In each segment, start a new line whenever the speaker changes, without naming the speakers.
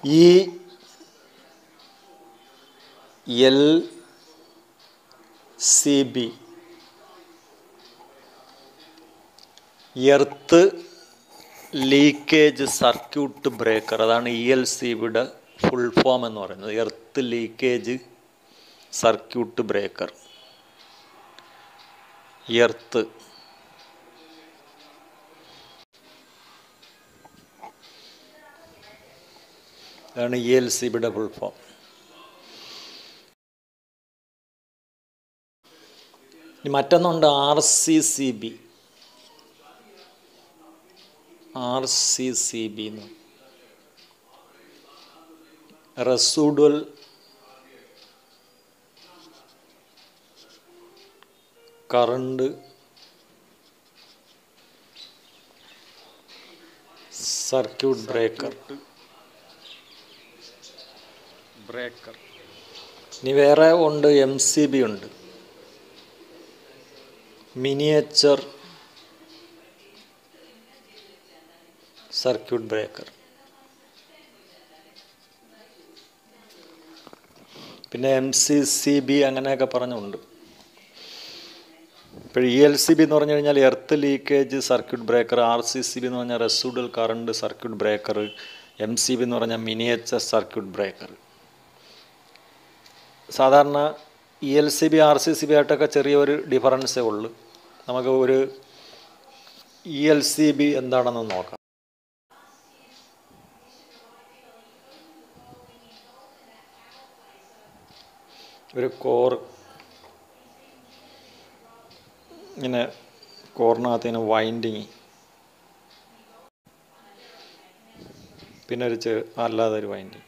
ഈ L C B earth leakage circuit breaker അതാണ് E L C ബിയുടെ full form എന്ന് പറയുന്നത് earth leakage circuit breaker earth അതാണ് ഇ എൽ സി ബിയുടെ ഫുൾ ഫോം ഇനി മറ്റൊന്നുണ്ട് R C C B R C C B എന്ന് residual current circuit breaker
breaker
ഇനി വേറെ ഉണ്ട് എം സി ബി ഉണ്ട് മിനിയേച്ചർ സർക്യൂട്ട് ബ്രേക്കർ പിന്നെ എം സി സി ബി അങ്ങനെയൊക്കെ പറഞ്ഞുണ്ട് ഇപ്പോൾ ഇ എൽ സി ബി എന്ന് പറഞ്ഞു കഴിഞ്ഞാൽ earth leakage circuit breaker R C C B എന്ന് പറഞ്ഞാൽ residual current circuit breaker M C B എന്ന് പറഞ്ഞാൽ മിനിയേച്ചർ സർക്യൂട്ട് ബ്രേക്കർ സാധാരണ E L C B R C C B ആയിട്ടൊക്കെ ചെറിയൊരു ഡിഫറൻസേ ഉള്ളൂ നമുക്ക് ഒരു ഇ എൽ സി ബി എന്താണെന്ന് നോക്കാം ഒരു കോർ ഇങ്ങനെ കോറിനകത്ത് ഇങ്ങനെ വൈൻഡിങ് പിന്നെ ഒരു ചെ അല്ലാതെ ഒരു വൈൻഡിങ്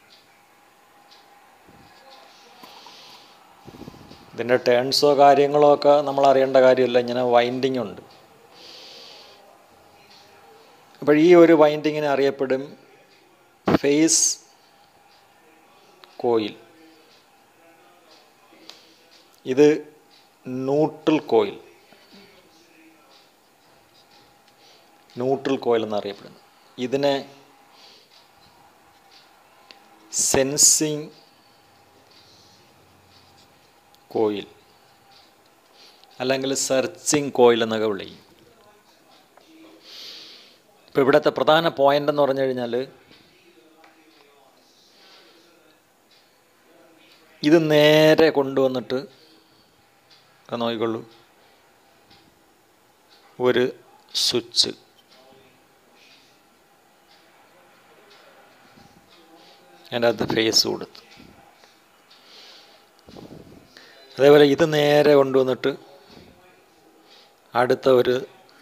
ഇതിൻ്റെ ടേൺസോ കാര്യങ്ങളോ ഒക്കെ നമ്മൾ അറിയേണ്ട കാര്യമില്ല ഇങ്ങനെ വൈൻഡിങ് ഉണ്ട് അപ്പോൾ ഈ ഒരു വൈൻഡിങ്ങിനെ അറിയപ്പെടും ഫേസ് കോയിൽ ഇത് ന്യൂട്രൽ കോയിൽ ന്യൂട്രൽ കോയിൽ എന്നറിയപ്പെടുന്നു ഇതിനെ സെൻസിങ് കോയിൽ അല്ലെങ്കിൽ സെർച്ചിങ് കോയിൽ എന്നൊക്കെ വിളിക്കും ഇപ്പോൾ ഇവിടുത്തെ പ്രധാന പോയിന്റ് എന്ന് പറഞ്ഞു കഴിഞ്ഞാൽ ഇത് നേരെ കൊണ്ടുവന്നിട്ട് അത് നോക്കിക്കൊള്ളൂ ഒരു സ്വിച്ച് അതിൻ്റെ അകത്ത് ഫേസ് കൊടുത്തു അതേപോലെ ഇത് നേരെ കൊണ്ടുവന്നിട്ട് അടുത്ത ഒരു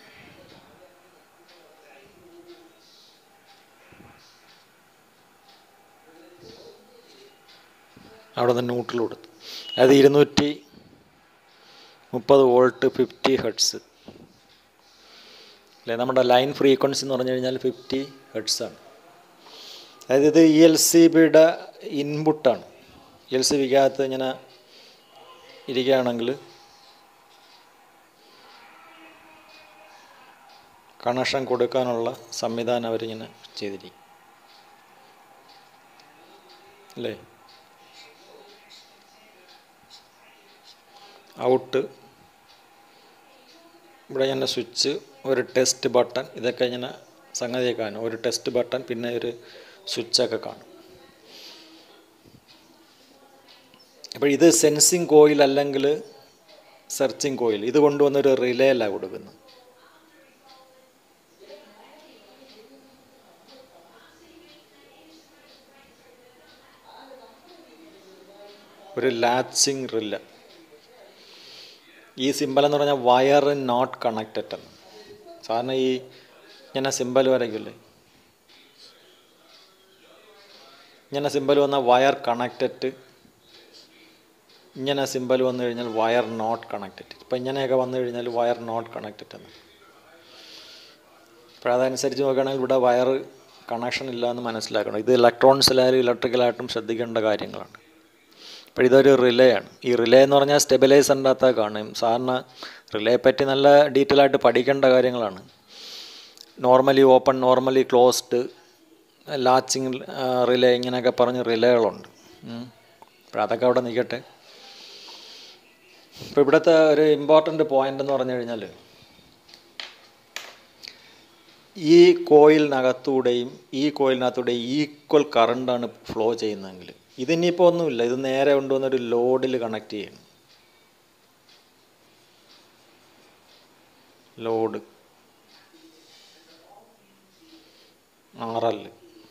അവിടെ നിന്ന് ന്യൂട്രൽ കൊടുത്തു അതായത് ഇരുന്നൂറ്റി മുപ്പത് വോൾട്ട് ഫിഫ്റ്റി ഹെഡ്സ് അല്ലേ നമ്മുടെ ലൈൻ ഫ്രീക്വൻസി എന്ന് പറഞ്ഞു കഴിഞ്ഞാൽ ഫിഫ്റ്റി ഹെഡ്സാണ് അതായത് ഇത് ഇ എൽ സി ബിയുടെ ഇൻപുട്ടാണ് ഇ എൽ സി ബിക്കകത്ത് ഇങ്ങനെ ഇരിക്കുകയാണെങ്കിൽ കണക്ഷൻ കൊടുക്കാനുള്ള സംവിധാനം അവരിങ്ങനെ ചെയ്തിരിക്കും അല്ലേ ഔട്ട് ഇവിടെ ഇങ്ങനെ സ്വിച്ച് ഒരു ടെസ്റ്റ് ബട്ടൺ ഇതൊക്കെ ഇങ്ങനെ സംഗതിയൊക്കെ കാണും ഒരു ടെസ്റ്റ് ബട്ടൺ പിന്നെ ഒരു സ്വിച്ചൊക്കെ കാണും അപ്പോൾ ഇത് സെൻസിങ് കോയിൽ അല്ലെങ്കിൽ സെർച്ചിങ് കോയിൽ ഇത് കൊണ്ടുവന്നൊരു റിലേയിലാണ് കൊടുക്കുന്നത് ഒരു ലാച്ചിങ് റില്ല ഈ സിമ്പൽ എന്ന് പറഞ്ഞാൽ വയർ നോട്ട് കണക്റ്റഡ് എന്ന് സാധാരണ ഈ ഇങ്ങനെ സിമ്പൽ വരയ്ക്കില്ലേ ഇങ്ങനെ സിമ്പൽ വന്നാൽ വയർ കണക്റ്റഡ് ഇങ്ങനെ സിമ്പൽ വന്നു കഴിഞ്ഞാൽ വയർ നോട്ട് കണക്റ്റഡ് ഇപ്പം ഇങ്ങനെയൊക്കെ വന്നു കഴിഞ്ഞാൽ വയർ നോട്ട് കണക്റ്റഡ് എന്ന് അപ്പോൾ അതനുസരിച്ച് നോക്കുകയാണെങ്കിൽ ഇവിടെ വയർ കണക്ഷൻ ഇല്ല എന്ന് മനസ്സിലാക്കണം ഇത് ഇലക്ട്രോൺസിലായാലും ഇലക്ട്രിക്കലായിട്ടും ശ്രദ്ധിക്കേണ്ട കാര്യങ്ങളാണ് അപ്പോൾ ഇതൊരു റിലേ ആണ് ഈ റിലേ എന്ന് പറഞ്ഞാൽ സ്റ്റെബിലൈസറിൻ്റെ അകത്ത് കാണും സാധാരണ റിലേ പറ്റി നല്ല ഡീറ്റെയിൽ ആയിട്ട് പഠിക്കേണ്ട കാര്യങ്ങളാണ് normally open normally closed latching relay ഇങ്ങനെയൊക്കെ പറഞ്ഞ് റിലേകളുണ്ട് അപ്പോൾ അതൊക്കെ അവിടെ നിൽക്കട്ടെ ഇപ്പോൾ ഇവിടുത്തെ ഒരു ഇമ്പോർട്ടൻ്റ് പോയിന്റ് എന്ന് പറഞ്ഞു കഴിഞ്ഞാൽ ഈ കോയിലിനകത്തൂടെയും ഈ കോയിലിനകത്തൂടെയും ഈക്വൽ കറണ്ടാണ് ഫ്ലോ ചെയ്യുന്നതെങ്കിൽ ഇതിനിപ്പോൾ ഒന്നുമില്ല ഇത് നേരെ കൊണ്ടുവന്നൊരു ലോഡിൽ കണക്ട് ചെയ്യണം ലോഡ് ആർ എൽ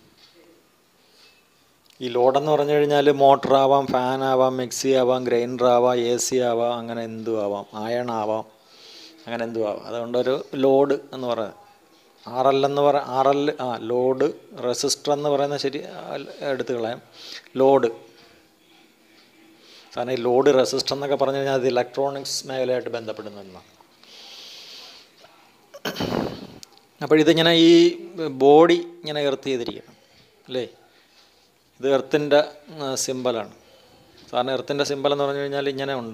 ഈ ലോഡെന്ന് പറഞ്ഞു കഴിഞ്ഞാൽ മോട്ടർ ആവാം ഫാൻ ആവാം മിക്സി ആവാം ഗ്രൈൻഡർ ആവാം എ സി ആവാം അങ്ങനെ എന്തും ആവാം അയൺ ആവാം അങ്ങനെ എന്തും ആവാം അതുകൊണ്ടൊരു ലോഡ് എന്ന് പറയുന്നത് ആർ എൽ എന്ന് പറ ആർ എൽ ആ ലോഡ് റെസിസ്റ്റർ എന്ന് പറയുന്നത് ശരി എടുത്തു കളയാം ലോഡ് കാരണം ഈ ലോഡ് റെസിസ്റ്റർ എന്നൊക്കെ പറഞ്ഞു കഴിഞ്ഞാൽ അത് ഇലക്ട്രോണിക്സ് മേഖലയായിട്ട് ബന്ധപ്പെടുന്നതാണ് അപ്പോൾ ഇതിങ്ങനെ ഈ ബോഡി ഇങ്ങനെ എർത്ത് ചെയ്തിരിക്കണം അല്ലേ ഇത് എർത്തിൻ്റെ സിമ്പലാണ് സാറിന് എർത്തിൻ്റെ സിമ്പൽ എന്ന് പറഞ്ഞു കഴിഞ്ഞാൽ ഇങ്ങനെ ഉണ്ട്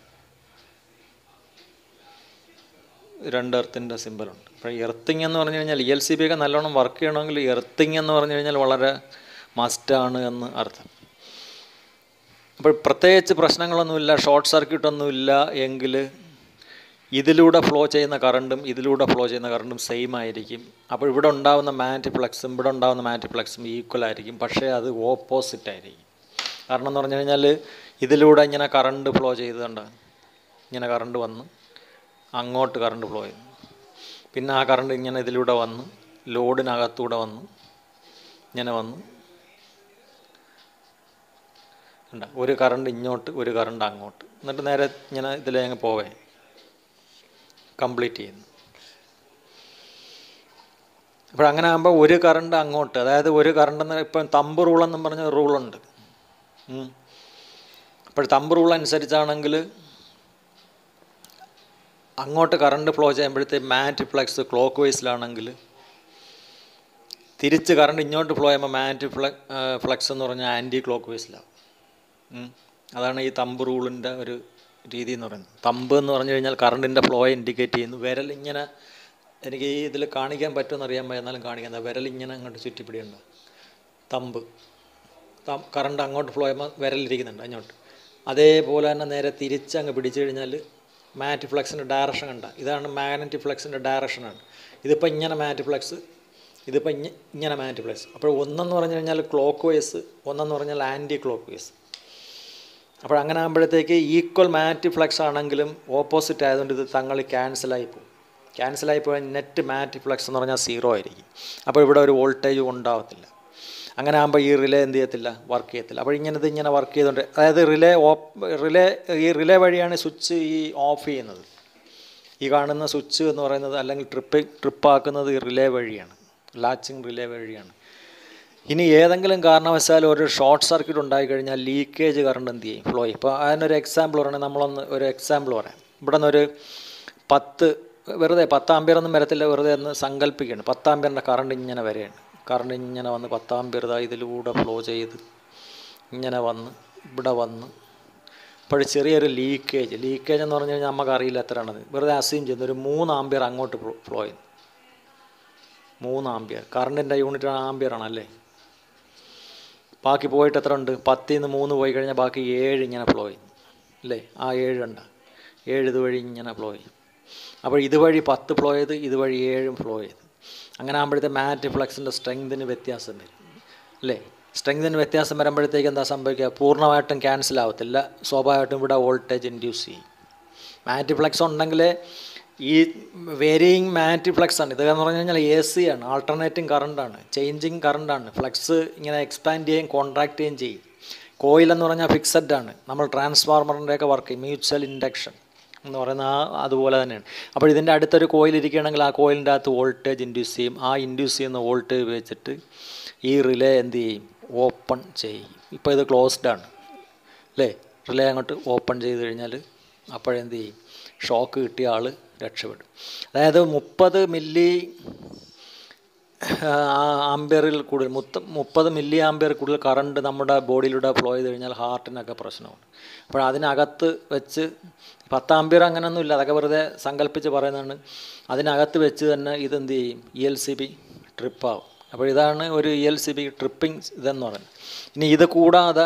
രണ്ട് എർത്തിൻ്റെ സിമ്പലുണ്ട് അപ്പോൾ എർത്തിങ് എന്ന് പറഞ്ഞു കഴിഞ്ഞാൽ ഇ എൽ സി ബി ഒക്കെ നല്ലോണം വർക്ക് ചെയ്യണമെങ്കിൽ എർത്തിങ് എന്ന് പറഞ്ഞു കഴിഞ്ഞാൽ വളരെ മസ്റ്റാണ് എന്ന് അർത്ഥം അപ്പോൾ പ്രത്യേകിച്ച് പ്രശ്നങ്ങളൊന്നുമില്ല ഷോർട്ട് സർക്യൂട്ട് ഒന്നുമില്ല എങ്കിൽ ഇതിലൂടെ ഫ്ലോ ചെയ്യുന്ന കറണ്ടും ഇതിലൂടെ ഫ്ലോ ചെയ്യുന്ന കറണ്ടും സെയിം ആയിരിക്കും അപ്പോൾ ഇവിടെ ഉണ്ടാകുന്ന മാറ്റിപ്ലക്സും ഇവിടെ ഉണ്ടാകുന്ന മാറ്റിപ്ലക്സും ഈക്വൽ ആയിരിക്കും പക്ഷേ അത് ഓപ്പോസിറ്റ് ആയിരിക്കും കാരണം എന്ന് പറഞ്ഞു കഴിഞ്ഞാൽ ഇതിലൂടെ ഇങ്ങനെ കറണ്ട് ഫ്ലോ ചെയ്തുകൊണ്ട് ഇങ്ങനെ കറണ്ട് വന്ന് അങ്ങോട്ട് കറണ്ട് ഫ്ലോ ചെയ്യുന്നു പിന്നെ ആ കറണ്ട് ഇങ്ങനെ ഇതിലൂടെ വന്ന് ലോഡിനകത്തൂടെ വന്ന് ഇങ്ങനെ വന്ന് ഉണ്ട് ഒരു കറണ്ട് ഇങ്ങോട്ട് ഒരു കറണ്ട് അങ്ങോട്ട് എന്നിട്ട് നേരെ ഇങ്ങനെ ഇതിലേ അങ്ങ് പോവേ കംപ്ലീറ്റ് ചെയ്യുന്നു അപ്പോൾ അങ്ങനെ ആകുമ്പോൾ ഒരു കറണ്ട് അങ്ങോട്ട് അതായത് ഒരു കറണ്ട് എന്ന് ഇപ്പം തമ്പ് റൂൾ എന്നും പറഞ്ഞ റൂളുണ്ട് അപ്പോൾ തമ്പ് റൂൾ അനുസരിച്ചാണെങ്കിൽ അങ്ങോട്ട് കറണ്ട് ഫ്ലോ ചെയ്യുമ്പോഴത്തേക്ക് മാറ്റ് ഫ്ലക്സ് ക്ലോക്ക് വൈസിലാണെങ്കിൽ തിരിച്ച് കറണ്ട് ഇങ്ങോട്ട് ഫ്ലോ ചെയ്യുമ്പോൾ മാറ്റ് ഫ്ലക് ഫ്ലക്സ് എന്ന് പറഞ്ഞാൽ ആൻറ്റി ക്ലോക്ക് വൈസിലാവും അതാണ് ഈ തമ്പ് റൂളിൻ്റെ ഒരു രീതി എന്ന് പറയുന്നത് തമ്പ് എന്ന് പറഞ്ഞു കഴിഞ്ഞാൽ കറണ്ടിൻ്റെ ഫ്ലോ ഇൻഡിക്കേറ്റ് ചെയ്യുന്നു വിരൽ ഇങ്ങനെ എനിക്ക് ഈ ഇതിൽ കാണിക്കാൻ പറ്റുമെന്ന് അറിയാൻ പറ്റും എന്നാലും കാണിക്കാൻ വിരൽ ഇങ്ങനെ അങ്ങോട്ട് ചുറ്റിപ്പിടിയുണ്ട് തമ്പ് കറണ്ട് അങ്ങോട്ട് ഫ്ലോ ചെയ്യുമ്പോൾ വിരലിരിക്കുന്നുണ്ട് അങ്ങോട്ട് അതേപോലെ തന്നെ നേരെ തിരിച്ച് അങ്ങ് പിടിച്ചു കഴിഞ്ഞാൽ മാറ്റ് ഫ്ലക്സിൻ്റെ ഡയറക്ഷൻ കണ്ട ഇതാണ് മാഗ്നറ്റിക് ഫ്ലക്സിൻ്റെ ഡയറക്ഷനാണ് ഇതിപ്പോൾ ഇങ്ങനെ മാറ്റ് ഫ്ലക്സ് ഇതിപ്പോൾ ഇങ്ങ ഇങ്ങനെ മാറ്റ് ഫ്ലക്സ് അപ്പോൾ ഒന്നെന്ന് പറഞ്ഞു കഴിഞ്ഞാൽ ക്ലോക്ക് വൈസ് ഒന്നെന്ന് പറഞ്ഞാൽ ആൻറ്റി ക്ലോക്ക് വൈസ് അപ്പോൾ അങ്ങനെ ആകുമ്പോഴത്തേക്ക് ഈക്വൽ മാറ്റ് ഫ്ലക്സ് ആണെങ്കിലും ഓപ്പോസിറ്റ് ആയതുകൊണ്ട് ഇത് തങ്ങൾ ക്യാൻസലായി പോകും ക്യാൻസലായി പോയാൽ നെറ്റ് മാറ്റ് ഫ്ലക്സ് എന്ന് പറഞ്ഞാൽ സീറോ ആയിരിക്കും അപ്പോൾ ഇവിടെ ഒരു വോൾട്ടേജ് ഉണ്ടാവത്തില്ല അങ്ങനെ ആകുമ്പോൾ ഈ റിലേ എന്ത് ചെയ്യത്തില്ല വർക്ക് ചെയ്യത്തില്ല അപ്പോൾ ഇങ്ങനത്തെ ഇങ്ങനെ വർക്ക് ചെയ്തുകൊണ്ട് അതായത് റിലേ ഓഫ് റിലേ ഈ റിലേ വഴിയാണ് സ്വിച്ച് ഈ ഓഫ് ചെയ്യുന്നത് ഈ കാണുന്ന സ്വിച്ച് എന്ന് പറയുന്നത് അല്ലെങ്കിൽ ട്രിപ്പ് ട്രിപ്പാക്കുന്നത് ഈ റിലേ വഴിയാണ് ലാച്ചിങ് റിലേ വഴിയാണ് ഇനി ഏതെങ്കിലും കാരണവശാൽ ഒരു ഷോർട്ട് സർക്യൂട്ട് ഉണ്ടായിക്കഴിഞ്ഞാൽ ലീക്കേജ് കറണ്ട് എന്ത് ചെയ്യും ഫ്ലോ ചെയ്യും ഇപ്പോൾ അതിനൊരു എക്സാമ്പിൾ പറയണേ നമ്മളൊന്ന് ഒരു എക്സാമ്പിൾ പറയാം ഇവിടെ നിന്നൊരു പത്ത് വെറുതെ പത്താമ്പിയറൊന്നും വരത്തില്ല വെറുതെ ഒന്ന് സങ്കല്പിക്കുകയാണ് പത്താമ്പിയറിൻ്റെ കറണ്ട് ഇങ്ങനെ വരെയാണ് കറണ്ട് ഇങ്ങനെ വന്ന് പത്താമ്പിയർ ഇതാ ഇതിലൂടെ ഫ്ലോ ചെയ്ത് ഇങ്ങനെ വന്ന് ഇവിടെ വന്ന് ഇപ്പോൾ ചെറിയൊരു ലീക്കേജ് ലീക്കേജ് എന്ന് പറഞ്ഞു കഴിഞ്ഞാൽ നമുക്ക് അറിയില്ല എത്രയാണത് വെറുതെ അസ്യൂം ചെയ്യുന്നു ഒരു മൂന്ന് ആമ്പിയർ അങ്ങോട്ട് ഫ്ലോ ചെയ്യുന്നു മൂന്ന് ആമ്പിയർ കറണ്ടിൻ്റെ യൂണിറ്റ് ആമ്പിയർ ആണല്ലേ ബാക്കി പോയിട്ട് എത്ര ഉണ്ട് പത്തിൽ നിന്ന് മൂന്ന് പോയി കഴിഞ്ഞാൽ ബാക്കി ഏഴ് ഇങ്ങനെ ഫ്ലോ ചെയ്യും അല്ലേ ആ ഏഴ് ഉണ്ട് ഏഴ് ഇതുവഴി ഇങ്ങനെ ഫ്ലോ ചെയ്യും അപ്പോൾ ഇതുവഴി പത്ത് ഫ്ലോ ചെയ്ത് ഇതുവഴി ഏഴും ഫ്ലോ ചെയ്ത് അങ്ങനെ ആകുമ്പോഴത്തെ മാറ്റ് ഫ്ലക്സിൻ്റെ സ്ട്രെങ്തിന് വ്യത്യാസം വരും അല്ലേ സ്ട്രെങ്തിന് വ്യത്യാസം വരുമ്പോഴത്തേക്ക് എന്താ സംഭവിക്കുക പൂർണ്ണമായിട്ടും ക്യാൻസൽ ആവത്തില്ല സ്വാഭാവികമായിട്ടും ഇവിടെ വോൾട്ടേജ് ഇൻഡ്യൂസ് ചെയ്യും മാറ്റ് ഫ്ലക്സ് ഉണ്ടെങ്കിൽ ഈ വേരിയിങ് മാറ്റ് ഫ്ലക്സ് ആണ് ഇതെന്ന് പറഞ്ഞു കഴിഞ്ഞാൽ എ സി ആണ് ആൾട്ടർനേറ്റിംഗ് കറണ്ടാണ് ചേഞ്ചിങ് കറണ്ടാണ് ഫ്ലക്സ് ഇങ്ങനെ എക്സ്പാൻഡ് ചെയ്യുകയും കോൺട്രാക്ട് ചെയ്യുകയും ചെയ്യും കോയിൽ എന്ന് പറഞ്ഞാൽ ഫിക്സഡ് ആണ് നമ്മൾ ട്രാൻസ്ഫോർമറിൻ്റെയൊക്കെ വർക്ക് ചെയ്യും മ്യൂച്വൽ ഇൻഡക്ഷൻ എന്ന് പറയുന്ന ആ അതുപോലെ തന്നെയാണ് അപ്പോൾ ഇതിൻ്റെ അടുത്തൊരു കോയിൽ ഇരിക്കുകയാണെങ്കിൽ ആ കോയിലിൻ്റെ അകത്ത് വോൾട്ടേജ് ഇൻഡ്യൂസ് ചെയ്യും ആ ഇൻഡ്യൂസ് ചെയ്യുന്ന വോൾട്ടേജ് വെച്ചിട്ട് ഈ റിലേ എന്ത് ചെയ്യും ഓപ്പൺ ചെയ്യും ഇപ്പോൾ ഇത് ക്ലോസ്ഡ് ആണ് അല്ലേ റിലേ അങ്ങോട്ട് ഓപ്പൺ ചെയ്ത് കഴിഞ്ഞാൽ അപ്പോഴെന്ത് ചെയ്യും ഷോക്ക് കിട്ടിയ ആൾ രക്ഷപ്പെടും അതായത് മുപ്പത് മില്ലി ആംബിയറിൽ കൂടുതൽ മുത്ത മുപ്പത് മില്ലി ആംബിയർ കൂടുതൽ കറണ്ട് നമ്മുടെ ബോഡിയിലൂടെ ഫ്ലോ ചെയ്ത് കഴിഞ്ഞാൽ ഹാർട്ടിനൊക്കെ പ്രശ്നമാണ് അപ്പോൾ അതിനകത്ത് വെച്ച് പത്ത് ആംബിയർ അങ്ങനെയൊന്നും ഇല്ല അതൊക്കെ വെറുതെ സങ്കല്പിച്ച് പറയുന്നതാണ് അതിനകത്ത് വെച്ച് തന്നെ ഇതെന്ത് ചെയ്യും ഇ എൽ സി ബി ട്രിപ്പാവും അപ്പോൾ ഇതാണ് ഒരു E L C B tripping ഇതെന്ന് പറയുന്നത് ഇനി ഇത് കൂടാതെ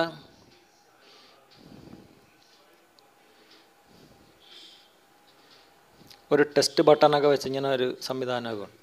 ഒരു ടെസ്റ്റ് ബട്ടണൊക്കെ വെച്ച് ഇങ്ങനെ ഒരു സംവിധാനമൊക്കെ ഉണ്ട്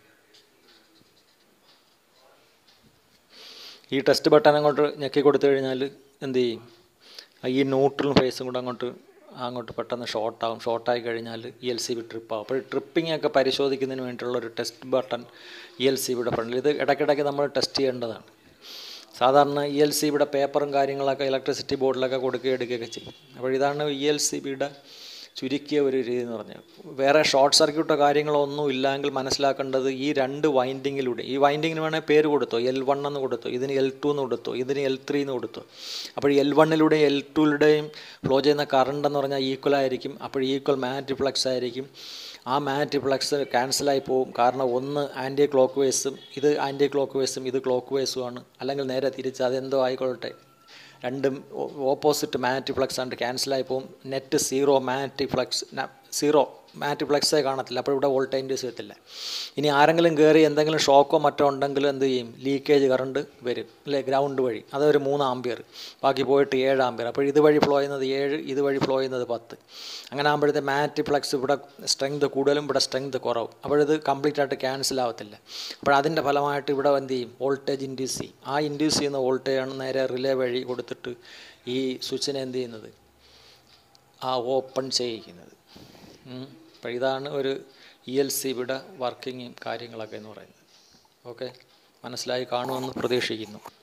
ഈ ടെസ്റ്റ് ബട്ടൺ അങ്ങോട്ട് ഞെക്കി കൊടുത്തു കഴിഞ്ഞാൽ എന്ത് ചെയ്യും ഈ ന്യൂട്രൽ ഫേസും കൂടെ അങ്ങോട്ട് അങ്ങോട്ട് പെട്ടെന്ന് ഷോർട്ടാവും ഷോർട്ടായി കഴിഞ്ഞാൽ ഇ എൽ സി ബി ട്രിപ്പാവും അപ്പോൾ ട്രിപ്പിംഗ് ഒക്കെ പരിശോധിക്കുന്നതിന് വേണ്ടിയിട്ടുള്ള ഒരു test button E L C ബിയുടെ ഫ്രണ്ടിൽ ഇത് ഇടയ്ക്കിടയ്ക്ക് നമ്മൾ ടെസ്റ്റ് ചെയ്യേണ്ടതാണ് സാധാരണ ഇ എൽ സി ബിയുടെ പേപ്പറും കാര്യങ്ങളൊക്കെ ഇലക്ട്രിസിറ്റി ബോർഡിലൊക്കെ കൊടുക്കുകയും എടുക്കുകയൊക്കെ ചെയ്യും അപ്പോൾ ഇതാണ് ഇ എൽ സി ബിയുടെ ചുരുക്കിയ ഒരു രീതി എന്ന് പറഞ്ഞാൽ വേറെ ഷോർട്ട് സർക്യൂട്ടോ കാര്യങ്ങളോ ഒന്നും ഇല്ലെങ്കിൽ മനസ്സിലാക്കേണ്ടത് ഈ രണ്ട് വൈൻഡിങ്ങിലൂടെ ഈ വൈൻഡിങ്ങിന് വേണേൽ പേര് കൊടുത്തോ എൽ വൺ എന്ന് കൊടുത്തോ ഇതിന് എൽ ടു എന്ന് കൊടുത്തോ ഇതിന് എൽ ത്രീ എന്ന് കൊടുത്തോ അപ്പോൾ എൽ വണ്ണിലൂടെയും എൽ ടുയിലൂടെയും ഫ്ലോ ചെയ്യുന്ന കറണ്ട് എന്ന് പറഞ്ഞാൽ ഈക്വൽ ആയിരിക്കും അപ്പോൾ ഈക്വൽ മാറ്റിപ്ലക്സ് ആയിരിക്കും ആ മാറ്റിപ്ലക്സ് ക്യാൻസലായി പോകും കാരണം ഒന്ന് ആൻറ്റി ക്ലോക്ക് വേസും ഇത് ആൻറ്റി ക്ലോക്ക് വേസും ഇത് ക്ലോക്ക് വേസുമാണ് അല്ലെങ്കിൽ നേരെ തിരിച്ച് അതെന്തോ ആയിക്കൊള്ളട്ടെ രണ്ടും ഓപ്പോസിറ്റ് മാറ്റിപ്ലക്സ് ആണ്ട് ക്യാൻസലായി പോകും നെറ്റ് സീറോ മാറ്റിപ്ലക്സ് സീറോ മാറ്റിപ്ലക്സേ കാണത്തില്ല അപ്പോൾ ഇവിടെ വോൾട്ടേജ് എത്തില്ല ഇനി ആരെങ്കിലും കയറി എന്തെങ്കിലും ഷോക്കോ മറ്റോ ഉണ്ടെങ്കിൽ എന്ത് ചെയ്യും ലീക്കേജ് കറണ്ട് വരും അല്ലേ ഗ്രൗണ്ട് വഴി അതൊരു മൂന്ന് ആമ്പിയർ ബാക്കി പോയിട്ട് ഏഴ് ആമ്പിയർ അപ്പോൾ ഇതുവഴി ഫ്ലോ ചെയ്യുന്നത് ഏഴ് ഇതുവഴി ഫ്ലോ ചെയ്യുന്നത് പത്ത് അങ്ങനെ ആകുമ്പോഴത്തെ മാറ്റിപ്ലക്സ് ഇവിടെ സ്ട്രെങ്ത് കൂടുതലും ഇവിടെ സ്ട്രെങ്ത് കുറവും അപ്പോഴിത് കംപ്ലീറ്റ് ആയിട്ട് ക്യാൻസൽ ആവത്തില്ല അപ്പോൾ അതിൻ്റെ ഫലമായിട്ട് ഇവിടെ എന്ത് ചെയ്യും വോൾട്ടേജ് ഇൻഡ്യൂസ് ചെയ്യും ആ ഇൻഡ്യൂസ് ചെയ്യുന്ന വോൾട്ടേജാണ് നേരെ റിലേ വഴി കൊടുത്തിട്ട് ഈ സ്വിച്ചിനെ എന്ത് ചെയ്യുന്നത് ആ ഓപ്പൺ ചെയ്യിക്കുന്നത് അപ്പോൾ ഇതാണ് ഒരു ഇ എൽ സി ബിയുടെ വർക്കിങ്ങും കാര്യങ്ങളൊക്കെ എന്ന് പറയുന്നത് ഓക്കെ മനസ്സിലായി കാണുമെന്ന് പ്രതീക്ഷിക്കുന്നു